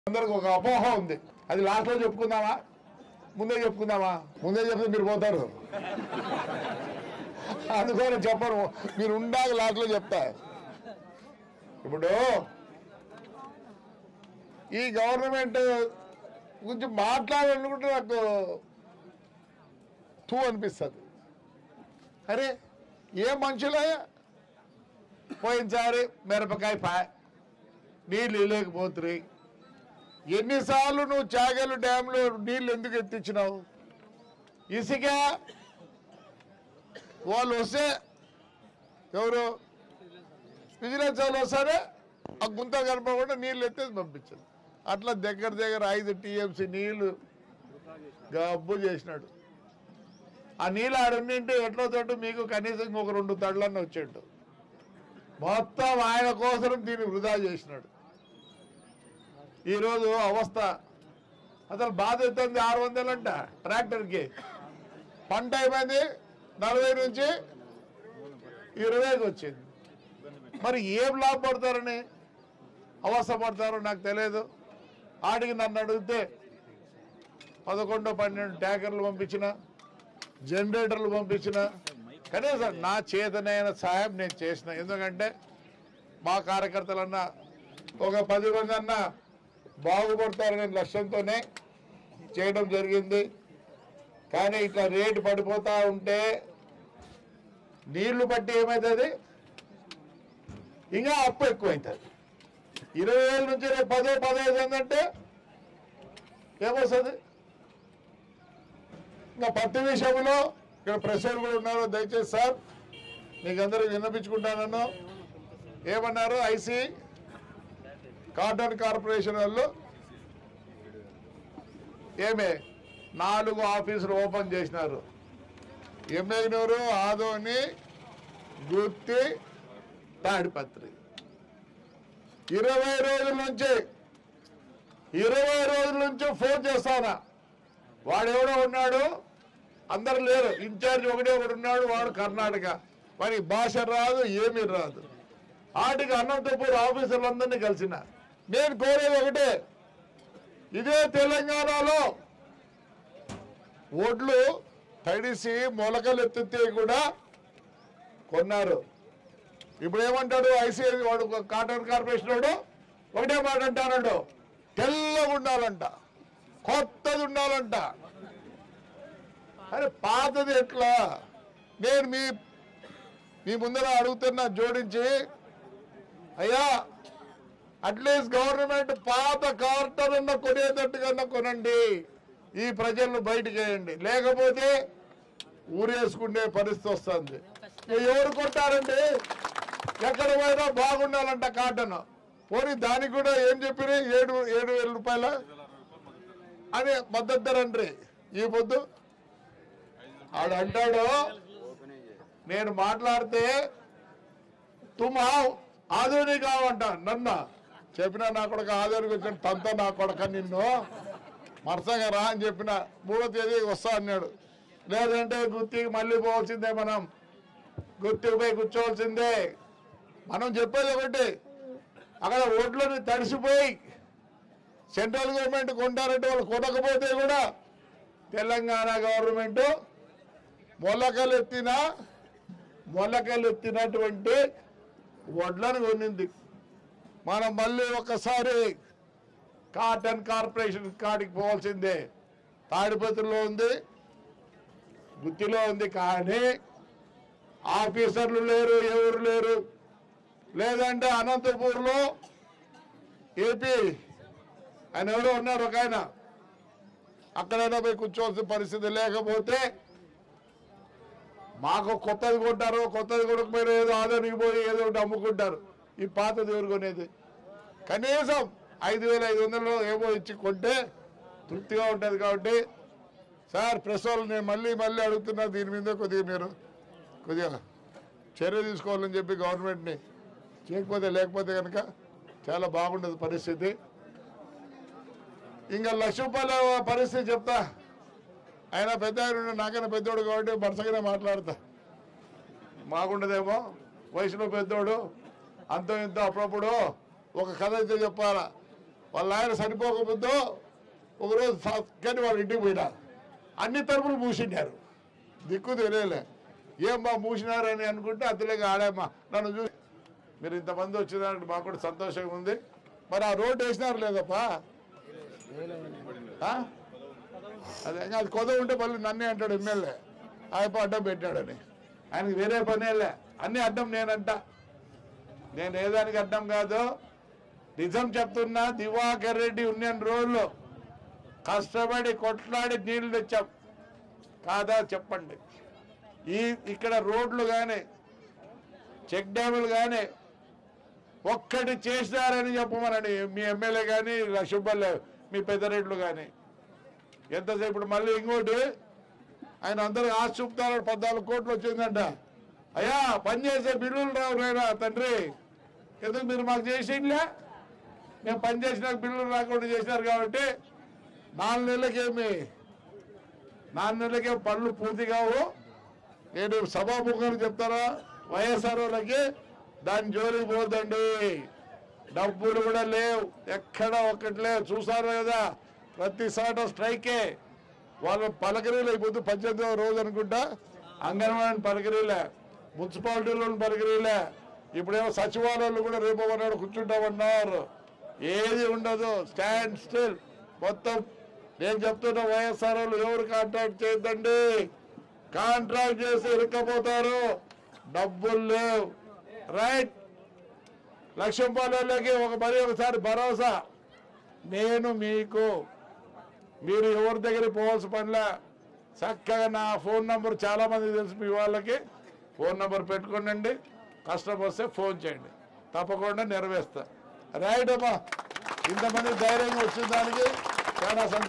అందరికి ఒక అపోహ ఉంది అది లాస్ట్లో చెప్పుకుందామా ముందే చెప్పుకుందామా ముందే చెప్తే మీరు పోతారు అందుకని చెప్పరు మీరు ఉండాక లాస్ట్లో చెప్తా ఇప్పుడు ఈ గవర్నమెంట్ గురించి మాట్లాడాలనుకుంటే నాకు తూ అనిపిస్తుంది అరే ఏ మనుషులే పోయినసారి మిరపకాయ పాయ నీళ్ళు లేకపోతున్నాయి ఎన్నిసార్లు నువ్వు చాగలు డ్యాంలో నీళ్ళు ఎందుకు ఎత్తించినావు ఇసుక వాళ్ళు వస్తే ఎవరు విజిలెన్స్ వాళ్ళు వస్తారే ఆ గుంత కనపడకుండా నీళ్ళు ఎత్తేసి పంపించారు అట్లా దగ్గర దగ్గర ఐదు టీఎంసీ నీళ్లు గబ్బు చేసినాడు ఆ నీళ్ళు ఆడుండింటే ఎట్లా తోటి మీకు కనీసం ఇంకొక రెండు తడ్లన్న వచ్చేట్టు మొత్తం ఆయన కోసం దీన్ని వృధా చేసినాడు ఈరోజు అవస్థ అసలు బాధ అవుతుంది ఆరు వందలంట ట్రాక్టర్కి పంట అయిపోయింది నలభై నుంచి ఇరవైకి వచ్చింది మరి ఏం లాభపడతారని అవస్థ పడతారో నాకు తెలియదు ఆడికి నన్ను అడిగితే పదకొండు పన్నెండు ట్యాంకర్లు పంపించిన జనరేటర్లు పంపించిన కనీసం నా చేతనైన సహాయం నేను చేసిన ఎందుకంటే మా కార్యకర్తలన్నా ఒక పది మంది అన్నా బాగుపడతారనే లక్ష్యంతోనే చేయడం జరిగింది కానీ ఇట్లా రేటు పడిపోతా ఉంటే నీళ్లు బట్టి ఏమవుతుంది ఇంకా అప్పు ఎక్కువైతుంది ఇరవై వేల నుంచి రేపు పదో పదహైదు ఏంటంటే ఏమొస్తుంది ఇంకా పత్తి విషయంలో ఇక్కడ ప్రెషర్ కూడా ఉన్నారు దయచేసి సార్ మీకు అందరూ విన్నపించుకుంటానను ఏమన్నారు ఐసీ కాటన్ కార్పొరేషన్ వాళ్ళు ఏమే నాలుగు ఆఫీసులు ఓపెన్ చేసినారు ఎమ్మెగ్నూరు ఆదోని గుత్తి తాడిపత్రి ఇరవై రోజుల నుంచి ఇరవై రోజుల నుంచి ఫోన్ చేస్తానా వాడెవడో ఉన్నాడు అందరు లేరు ఇన్ఛార్జ్ ఒకటే ఒకడు ఉన్నాడు వాడు కర్ణాటక మరి భాష రాదు ఏమీ రాదు ఆటికి అనంతపూర్ ఆఫీసర్లందరినీ కలిసిన నేను కోరేది ఒకటే ఇదే తెలంగాణలో ఓట్లు తడిసి మొలకలు ఎత్తితే కూడా కొన్నారు ఇప్పుడు ఏమంటాడు ఐసీ వాడు ఒక కాటన్ కార్పొరేషన్ వాడు ఒకటే మాట అంటాడు తెల్లగా ఉండాలంట కొత్తది ఉండాలంట అరే పాతది ఎట్లా నేను మీ మీ ముందర అడుగుతున్నా జోడించి అయ్యా అట్లీస్ట్ గవర్నమెంట్ పాత కార్టర్ అన్న కొనేటట్టుగా కొనండి ఈ ప్రజలను బయటకు వేయండి లేకపోతే ఊరేసుకునే పరిస్థితి వస్తుంది ఇక ఎవరు కొట్టారండి ఎక్కడ పోయినా బాగుండాలంట కాటన్ పోనీ దానికి కూడా ఏం చెప్పిన ఏడు ఏడు వేల రూపాయల అని మద్దతు ధర అండ్రి ఈ పొద్దు ఆడు అంటాడు నేను మాట్లాడితే తుమ్ ఆవ్ ఆధుని కావంట నన్న చెప్పిన నా కొడుకు ఆధునికి వచ్చిన తంత నా కొడుక నిన్ను మరసంగా రా అని చెప్పిన మూడో తేదీ వస్తా అన్నాడు లేదంటే గుత్తికి మళ్ళీ పోవాల్సిందే మనం గుత్తికి పోయి కూర్చోవాల్సిందే మనం చెప్పేది ఒకటి అక్కడ ఓట్లను తడిసిపోయి సెంట్రల్ గవర్నమెంట్ కొంటారంటే వాళ్ళు కొనకపోతే కూడా తెలంగాణ గవర్నమెంట్ మొలకలు ఎత్తిన మొలకలు ఎత్తినటువంటి వడ్లను కొనింది మనం మళ్ళీ ఒకసారి కాటన్ కార్పొరేషన్ కాడికి పోవాల్సిందే తాడిపత్రిలో ఉంది గుత్తిలో ఉంది కానీ ఆఫీసర్లు లేరు ఎవరు లేరు లేదంటే అనంతపూర్లో ఏపీ ఆయన ఎవరో ఉన్నారు ఒక ఆయన అక్కడైనా పోయి కూర్చోవలసిన పరిస్థితి లేకపోతే మాకు కొత్తది కొంటారు కొత్తది కొనకపోయినా ఏదో ఆదానికి పోయి ఏదో ఒకటి అమ్ముకుంటారు ఈ పాతది ఎవరు కొనేది కనీసం ఐదు వేల ఐదు వందలు ఏమో ఇచ్చి కొంటే తృప్తిగా ఉంటుంది కాబట్టి సార్ ప్రెస్ వాళ్ళు నేను మళ్ళీ మళ్ళీ అడుగుతున్నా దీని మీద కొద్దిగా మీరు కొద్దిగా చర్య తీసుకోవాలని చెప్పి గవర్నమెంట్ని చేయకపోతే లేకపోతే కనుక చాలా బాగుండదు పరిస్థితి ఇంకా లక్ష రూపాయల పరిస్థితి చెప్తా ఆయన పెద్ద ఆయన ఉన్నాడు, నాకైనా పెద్దోడు కాబట్టి వరుసగానే మాట్లాడతా మాకుండదేమో వయసులో పెద్దోడు అంత ఇంత అప్పుడప్పుడు ఒక కథ అయితే చెప్పాలా వాళ్ళ ఆయన సరిపోకముందో ఒకరోజు కానీ వాళ్ళ ఇంటికి పోయినారు అన్ని తరపులు మూసిండారు దిక్కు తెలియలే ఏం బా మూసినారని అనుకుంటే అద్దెలేక ఆడేమ్మా నన్ను చూసి మీరు ఇంతమంది వచ్చేదానికి మాకు కూడా సంతోషంగా ఉంది మరి ఆ రోడ్డు వేసినారు లేదప్పా ఆ? అదే ఇంకా అది కొద ఉంటే మళ్ళీ నన్నే అంటాడు ఎమ్మెల్యే ఆయప్ప అడ్డం పెట్టాడని ఆయనకి వేరే పనేలే అన్ని అడ్డం నేనంట నేను ఏదానికి అడ్డం కాదు నిజం చెప్తున్నా దివాకర్ రెడ్డి ఉన్న రోజులు కష్టపడి కొట్లాడి నీళ్లు తెచ్చాం కాదా చెప్పండి ఈ ఇక్కడ రోడ్లు కానీ చెక్ డ్యాములు కానీ ఒక్కటి చేసినారని చెప్పమనండి మీ ఎమ్మెల్యే కానీ సుబ్బల్లే మీ పెద్దరెడ్లు కానీ ఎంతసేపు ఇప్పుడు మళ్ళీ ఇంకోటి ఆయన అందరూ ఆశ చూపుతారు పద్నాలుగు కోట్లు వచ్చిందంట అయ్యా పని చేసే బిల్లులు రావు నాయనా తండ్రి ఎందుకు మీరు మాకు చేసిండ్లే మేము పని చేసినాక బిల్లులు రాకుండా చేసినారు కాబట్టి నాలుగు నెలలకేమి నాలుగు నెలలకే పనులు పూర్తి కావు నేను సభాముఖంగా చెప్తారా వైఎస్ఆర్ వాళ్ళకి దాని జోలికి పోదండి డబ్బులు కూడా లేవు ఎక్కడ ఒక్కటి లేవు చూసారు కదా ప్రతి చోట స్ట్రైకే వాళ్ళు పలకరీలు అయిపోతే పద్దెనిమిదవ రోజు అనుకుంటా అంగన్వాడీ పలకరీలే మున్సిపాలిటీలో పలకరీలే ఇప్పుడేమో సచివాలయాలు కూడా రేపు నాడు కూర్చుంటామన్నారు ఏది ఉండదు స్టాండ్ స్టిల్ మొత్తం నేను చెప్తున్న వైఎస్ఆర్ వాళ్ళు ఎవరు కాంట్రాక్ట్ చేయొద్దండి కాంట్రాక్ట్ చేసి ఇరుక్కపోతారు డబ్బులు లేవు రైట్ లక్ష్యం పాలకి ఒక మరి ఒకసారి భరోసా నేను మీకు మీరు ఎవరి దగ్గరికి పోవాల్సిన పనిలే చక్కగా నా ఫోన్ నంబర్ చాలా మంది తెలుసు మీ వాళ్ళకి ఫోన్ నంబర్ పెట్టుకోండి కష్టం వస్తే ఫోన్ చేయండి తప్పకుండా నెరవేరుస్తా రైట్ అమ్మా ఇంతమంది ధైర్యంగా వచ్చిన దానికి చాలా సంతోషం